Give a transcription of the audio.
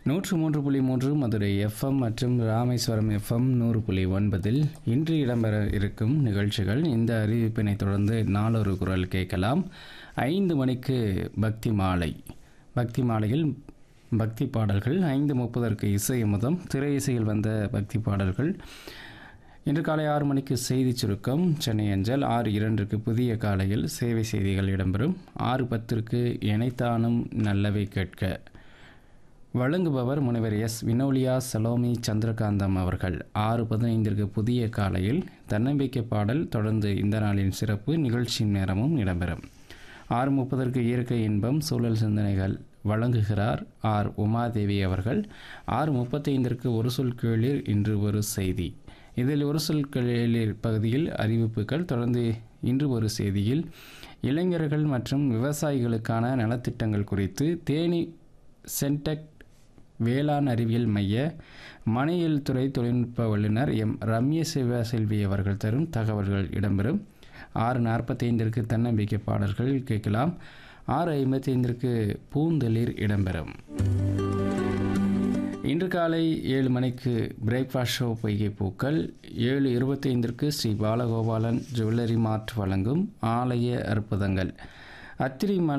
நூற்று மூன்று புள்ளி மூன்று மதுரை எஃப்எம் மற்றும் ராமேஸ்வரம் எஃப்எம் நூறு புள்ளி ஒன்பதில் இன்று இடம்பெற இருக்கும் நிகழ்ச்சிகள் இந்த அறிவிப்பினை தொடர்ந்து நாளொரு குரல் கேட்கலாம் ஐந்து மணிக்கு பக்தி மாலை பக்தி மாலையில் பக்தி பாடல்கள் ஐந்து முப்பதற்கு இசை முதம் திரை இசையில் வந்த பக்தி பாடல்கள் இன்று காலை ஆறு மணிக்கு செய்தி சுருக்கம் சென்னை அஞ்சல் ஆறு இரண்டுக்கு புதிய காலையில் சேவை செய்திகள் இடம்பெறும் ஆறு பத்திற்கு இணைத்தானும் நல்லவை கேட்க வழங்குபவர் முனைவர் எஸ் வினோலியா சலோமி சந்திரகாந்தம் அவர்கள் ஆறு பதினைந்திற்கு புதிய காலையில் தன்னம்பிக்கை பாடல் தொடர்ந்து இந்த நாளின் சிறப்பு நிகழ்ச்சியின் நேரமும் இடம்பெறும் ஆறு முப்பதற்கு இயற்கை இன்பம் சூழல் சிந்தனைகள் வழங்குகிறார் ஆர் உமாதேவி அவர்கள் ஆறு முப்பத்தைந்திற்கு ஒரு சொல் கீழில் இன்று ஒரு செய்தி இதில் ஒரு சொல் கீழில் பகுதியில் அறிவிப்புகள் தொடர்ந்து இன்று ஒரு செய்தியில் இளைஞர்கள் மற்றும் விவசாயிகளுக்கான நலத்திட்டங்கள் குறித்து தேனி சென்டெக் வேளாண் அறிவியல் மைய மனையியல் துறை தொழில்நுட்ப வல்லுநர் எம் ரம்ய சிவசெல்வி அவர்கள் தரும் தகவல்கள் இடம்பெறும் ஆறு நாற்பத்தைந்திற்கு தன்னம்பிக்கை பாடல்கள் கேட்கலாம் ஆறு ஐம்பத்தைந்திற்கு பூந்தளிர் இடம்பெறும் இன்று காலை ஏழு மணிக்கு பிரேக்ஃபாஸ்ட் ஷோ பொய்கை பூக்கள் ஏழு இருபத்தைந்திற்கு ஸ்ரீ பாலகோபாலன் ஜுவல்லரி மார்ட் வழங்கும் ஆலய அற்புதங்கள் அத்திரி